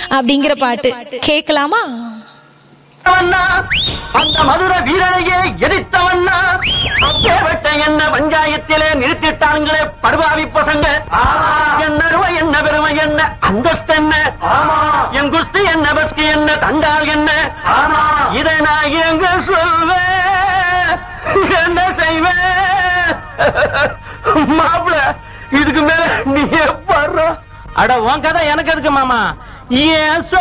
அப்படிங்கிற பாட்டு கேட்கலாமா வந்தவன்னா, அந்த மதுர வீரனையே எதிர்த்தவன்னா அப்பேவட்ட என்ன பஞ்சாயத்திலே நிறுத்திட்டாங்களே படுபாவி பசங்க என்ன அருமை என்ன பெருமை என்ன அந்தஸ்து என்ன என் குஸ்தி என்ன பஸ்தி என்ன தண்டால் என்ன இதை நான் எங்க சொல்வேன் என்ன செய்வேன் மாப்பிள இதுக்கு மேல நீ பாடுற அட உன் கதை எனக்கு எதுக்கு மாமா ஏன்